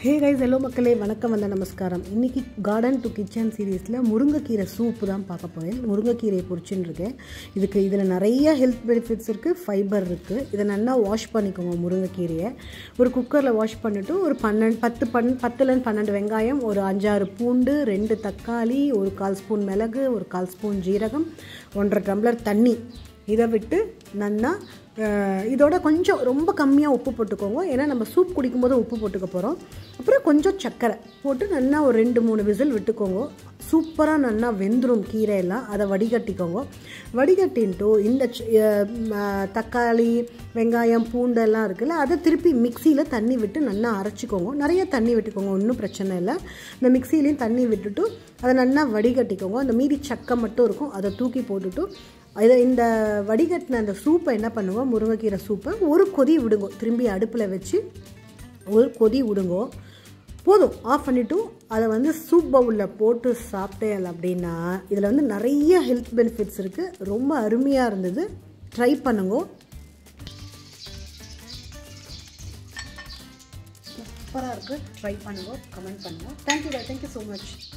hey guys hello மக்களே வணக்கம் வந்த நமஸ்காரம் இன்றைக்கி கார்டன் டு கிச்சன் சீரீஸில் முருங்கைக்கீரை சூப்பு தான் பார்க்க போகிறேன் முருங்கைக்கீரையை பொரிச்சுன்னு இருக்கேன் இதுக்கு இதில் நிறைய ஹெல்த் பெனிஃபிட்ஸ் இருக்குது ஃபைபர் இருக்குது இதை நல்லா வாஷ் பண்ணிக்கோங்க முருங்கைக்கீரையை ஒரு குக்கரில் வாஷ் பண்ணிவிட்டு ஒரு பன்னெண்டு பத்து பன் பத்துலேருந்து பன்னெண்டு வெங்காயம் ஒரு அஞ்சாறு பூண்டு ரெண்டு தக்காளி ஒரு கால் ஸ்பூன் மிளகு ஒரு கால் ஸ்பூன் ஜீரகம் ஒன்றரை டம்ளர் தண்ணி இதை விட்டு நல்லா அஹ், இதோட கொஞ்சம் ரொம்ப கம்மியாக உப்பு போட்டுக்கோங்க ஏன்னா நம்ம சூப் குடிக்கும்போது உப்பு போட்டுக்க போகிறோம் அப்புறம் கொஞ்சம் சர்க்கரை போட்டு நல்லா ஒரு ரெண்டு மூணு விசில் விட்டுக்கோங்க சூப்பராக நல்லா வெந்துடும் கீரையெல்லாம் அதை வடிகட்டிக்கோங்க வடிகட்டின்ட்டு இந்த ச- அஹ், ம, தக்காளி வெங்காயம் பூண்டெல்லாம் இருக்குல்ல அதை திருப்பி மிக்சியில் தண்ணி விட்டு நல்லா அரைச்சிக்கோங்க நிறைய தண்ணி விட்டுக்கோங்க ஒன்றும் பிரச்சனை இல்லை இந்த மிக்சிலையும் தண்ணி விட்டுட்டு அதை நல்லா வடிகட்டிக்கோங்க அந்த மீதி சக்கை மட்டும் இருக்கும் அதை தூக்கி போட்டுட்டு இதை இந்த வடிகட்டின அந்த சூப்பை என்ன பண்ணுவோம் முருங்கைக்கீரை சூப்பை ஒரு கொதி விடுங்க திரும்பி அடுப்பில் வச்சு ஒரு கொதி விடுங்கோ போதும் ஆஃப் பண்ணிவிட்டு அதை வந்து சூப் பவுலில் போட்டு சாப்பிட்டேன் அப்படின்னா இதில் வந்து நிறைய ஹெல்த் பெனிஃபிட்ஸ் இருக்குது ரொம்ப அருமையாக இருந்தது ட்ரை பண்ணுங்க சூப்பராக இருக்குது ட்ரை பண்ணுங்க கமெண்ட் பண்ணுங்க தேங்க்யூ தேங்க்யூ ஸோ மச்